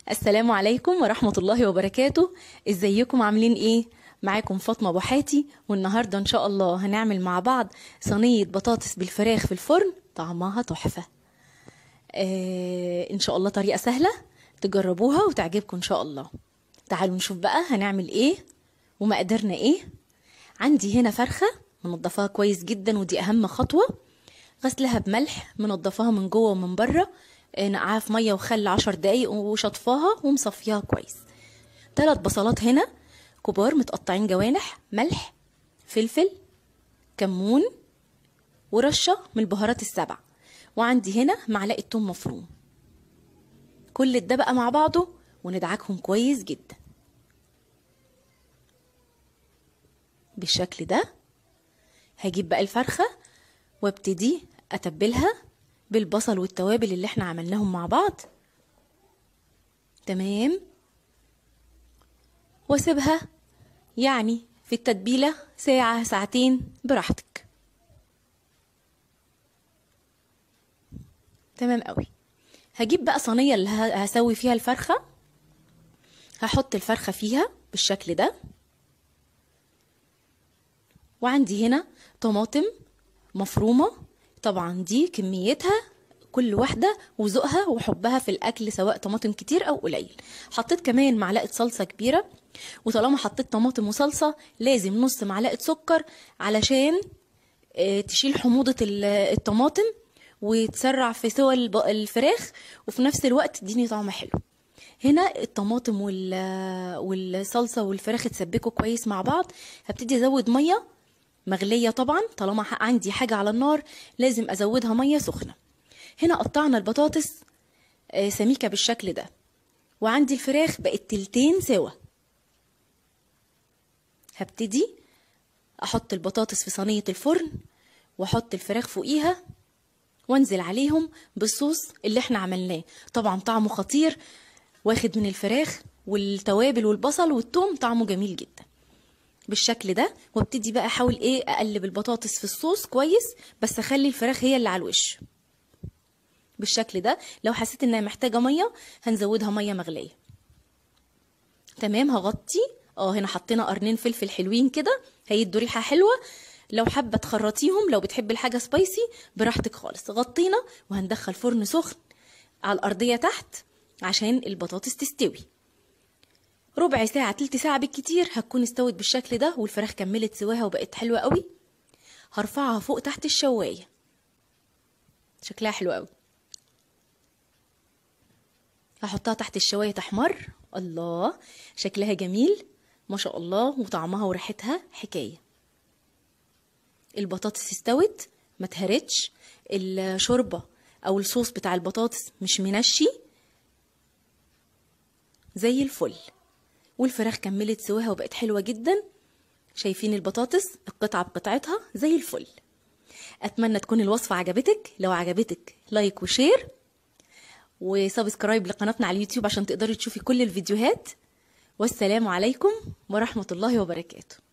السلام عليكم ورحمة الله وبركاته ازيكم عاملين ايه معاكم فاطمة بوحاتي والنهاردة ان شاء الله هنعمل مع بعض صينية بطاطس بالفراخ في الفرن طعمها تحفة آه ان شاء الله طريقة سهلة تجربوها وتعجبكم ان شاء الله تعالوا نشوف بقى هنعمل ايه ومقدرنا ايه عندي هنا فرخة منضفاها كويس جدا ودي اهم خطوة غسلها بملح منضفاها من جوه ومن بره نقعها في ميه وخل عشر دقايق وشطفاها ومصفياها كويس ثلاث بصلات هنا كبار متقطعين جوانح ملح فلفل كمون ورشة من البهارات السبع وعندي هنا معلقة توم مفروم كل ده بقى مع بعضه وندعكهم كويس جدا بالشكل ده هجيب بقى الفرخة وابتدي اتبلها بالبصل والتوابل اللي احنا عملناهم مع بعض تمام واسيبها يعني في التتبيلة ساعة ساعتين براحتك تمام قوي هجيب بقى صينية اللي هسوي فيها الفرخة هحط الفرخة فيها بالشكل ده وعندي هنا طماطم مفرومة طبعا دي كميتها كل واحدة وذوقها وحبها في الأكل سواء طماطم كتير أو قليل حطيت كمان معلقة صلصة كبيرة وطالما حطيت طماطم وصلصة لازم نص معلقة سكر علشان تشيل حموضة الطماطم وتسرع في سوى الفراخ وفي نفس الوقت تديني طعم حلو هنا الطماطم والصلصة والفراخ اتسبكوا كويس مع بعض هبتدي ازود ميه مغلية طبعا طالما عندي حاجة على النار لازم أزودها مية سخنة هنا قطعنا البطاطس سميكة بالشكل ده وعندي الفراخ بقت تلتين سوا هبتدي أحط البطاطس في صينية الفرن وأحط الفراخ فوقيها وانزل عليهم بالصوص اللي احنا عملناه طبعا طعمه خطير واخد من الفراخ والتوابل والبصل والثوم طعمه جميل جدا بالشكل ده وابتدي بقى احاول ايه اقلب البطاطس في الصوص كويس بس اخلي الفراخ هي اللي على الوش بالشكل ده لو حسيت انها محتاجه ميه هنزودها ميه مغليه تمام هغطي اه هنا حطينا قرنين فلفل حلوين كده هيدوا ريحه حلوه لو حابه تخرطيهم لو بتحبي الحاجه سبايسي براحتك خالص غطينا وهندخل فرن سخن على الارضيه تحت عشان البطاطس تستوي ربع ساعة تلت ساعة بالكتير هتكون استوت بالشكل ده والفراخ كملت سواها وبقت حلوة قوي هرفعها فوق تحت الشواية شكلها حلو قوي هحطها تحت الشواية تحمر الله شكلها جميل ما شاء الله وطعمها وريحتها حكاية البطاطس استوت ما تهرتش الشوربة او الصوص بتاع البطاطس مش منشي زي الفل والفراخ كملت سواها وبقت حلوة جدا شايفين البطاطس القطعة بقطعتها زي الفل أتمنى تكون الوصفة عجبتك لو عجبتك لايك وشير وسبسكرايب لقناتنا على اليوتيوب عشان تقدري تشوفي كل الفيديوهات والسلام عليكم ورحمة الله وبركاته